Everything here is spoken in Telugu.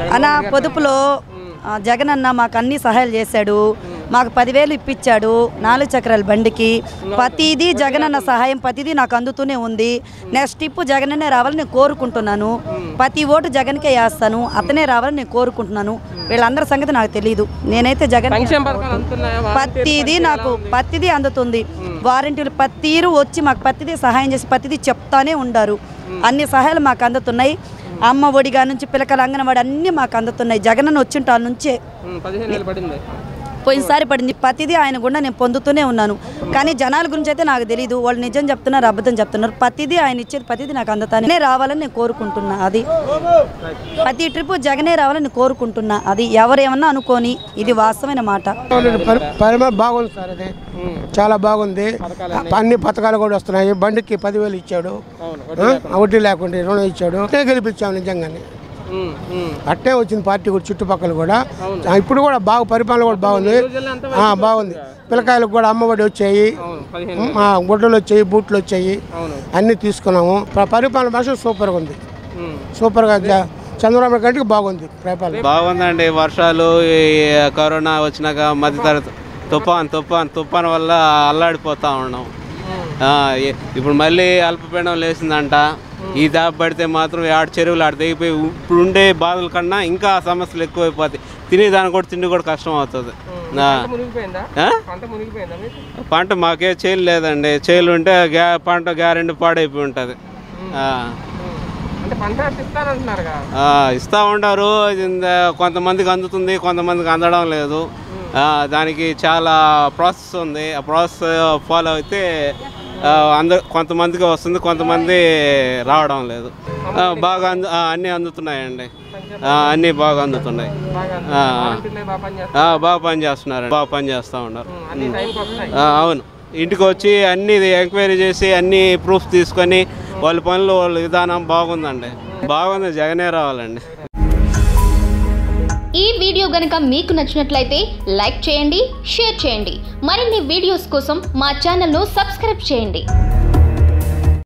అన్న పొదుపులో ఆ, జగన్ అన్న మాకు అన్ని సహాయాలు చేశాడు మాకు పదివేలు ఇప్పించాడు నాలుగు చక్రాల బండికి ప్రతిదీ జగన్ అన్న సహాయం ప్రతిదీ నాకు అందుతూనే ఉంది నెక్స్ట్ ఇప్పు జగన్ అన్నే రావాలని నేను కోరుకుంటున్నాను ప్రతి ఓటు జగన్కే వేస్తాను అతనే రావాలని నేను కోరుకుంటున్నాను వీళ్ళందరి సంగతి నాకు తెలియదు నేనైతే జగన్ సంక్షేమ పథకాలు అందుతున్నాయా పత్తిది నాకు పత్తిది అందుతుంది వారంటీలు పత్తీరు వచ్చి మాకు పత్తిది సహాయం చేసి పత్తిది చెప్తానే ఉండారు అన్ని సహాయాలు మాకు అందుతున్నాయి అమ్మ ఒడిగా నుంచి పిల్లకల అంగనవాడి అన్నీ మాకు అందుతున్నాయి జగనన్న వచ్చింట నుంచే ఉమ్, పదిహేను వేలు పడింది పోయినసారి పడింది ప్రతిదీ ఆయన గుండా నేను పొందుతూనే ఉన్నాను కానీ జనాల గురించి అయితే నాకు తెలియదు వాళ్ళు నిజం చెప్తున్నారు అబద్ధం చెప్తున్నారు ప్రతిదీ ఆయన ఇచ్చేది ప్రతిదీ నాకు అందుతానే రావాలని నేను కోరుకుంటున్నా అది ప్రతి ట్రిప్ జగనే రావాలని నేను కోరుకుంటున్నా అది ఎవరేమన్నా అనుకోని ఇది వాస్తవమైన మాట పరి- పరిమాణం బాగుంది సార్ అది చాలా బాగుంది అన్ని పథకాలు కూడా వస్తున్నాయి బండికి పదివేలు ఇచ్చాడు అవును ఆ, వడ్డీ లేకుండా రుణం ఇచ్చాడు అట్టే గెలిపించాము నిజంగానే ఉమ్, ఉమ్. అట్టే వచ్చింది పార్టీ కూడా చుట్టుపక్కల కూడా ఆ, ఇప్పుడు కూడా బాగా పరిపాలన కూడా బాగుంది రోజుల్లో అంతా ఆ, బాగుంది పిల్లకాయలకు కూడా అమ్మఒడి వచ్చాయి అవును పదిహేను ఆ, గుడ్డలు వచ్చాయి బూట్లు వచ్చాయి అవును అన్నీ తీసుకున్నాము ప- పరిపాలన భాష సూపర్గా ఉంది ఉమ్. సూపర్గా జ- చంద్రబాబు నాయుడు కంటే బాగుంది పరిపాలన బాగుందండి వర్షాలు ఈ కరోనా వచ్చినాక మధ్యతరగతి తుఫాన్ తుఫాన్ తుఫాన్ వల్ల అల్లాడిపోతా ఉన్నాం ఆ, ఏ- ఇప్పుడు మళ్ళీ అల్పపీడనం లేచిందంట ఈ దాప పడితే మాత్రం ఆడ చెరువులు ఆడ తెగిపోయి ఇప్పుడు ఉండే బాధల కన్నా ఇంకా సమస్యలు ఎక్కువైపోతాయి తినేదానికి కూడా తిండి కూడా కష్టం అవుతుంది ఆ. పంట మునిగిపోయిందా ఆ? పంట మునిగిపోయిందా మీకు పంట మాకే చేలు లేదండి చేలు ఉంటే గ్యా పంట గ్యారెంటీ పాడైపోయి ఉంటుంది అంటే పంట ఇస్తారంటున్నారుగా ఆ, ఇస్తా ఉంటారు ఇది ఇంద- కొంతమందికి అందుతుంది కొంతమందికి అందడం లేదు ఆ, దానికి చాలా ప్రాసెస్ ఉంది ఆ ప్రాసెస్ ఫాలో అయితే ఆ, అందరు కొంతమందికి వస్తుంది కొంతమంది రావడం లేదు ఆ, బాగా అందు ఆ, అన్నీ అందుతున్నాయండి ఆ, అన్నీ బాగా అందుతున్నాయి బాగా ఆ, వాలంటీర్లే బాగా పనిచేస్తారు ఆ, బాగా పని చేస్తున్నారు బాగా పని చేస్తూ ఉన్నారు అన్ని టైంకి వస్తున్నాయి ఆ, అవును ఇంటికి వచ్చి అన్ని ఎంక్వైరీ చేసి అన్ని ప్రూఫ్ తీసుకొని వాళ్ళ పనులు వాళ్ళ విధానం బాగుందండి బాగుంది జగనే రావాలండి ఈ వీడియో గనుక మీకు నచ్చినట్లయితే లైక్ చేయండి షేర్ చేయండి మరిన్ని వీడియోస్ కోసం మా ఛానల్ను సబ్స్క్రైబ్ చేయండి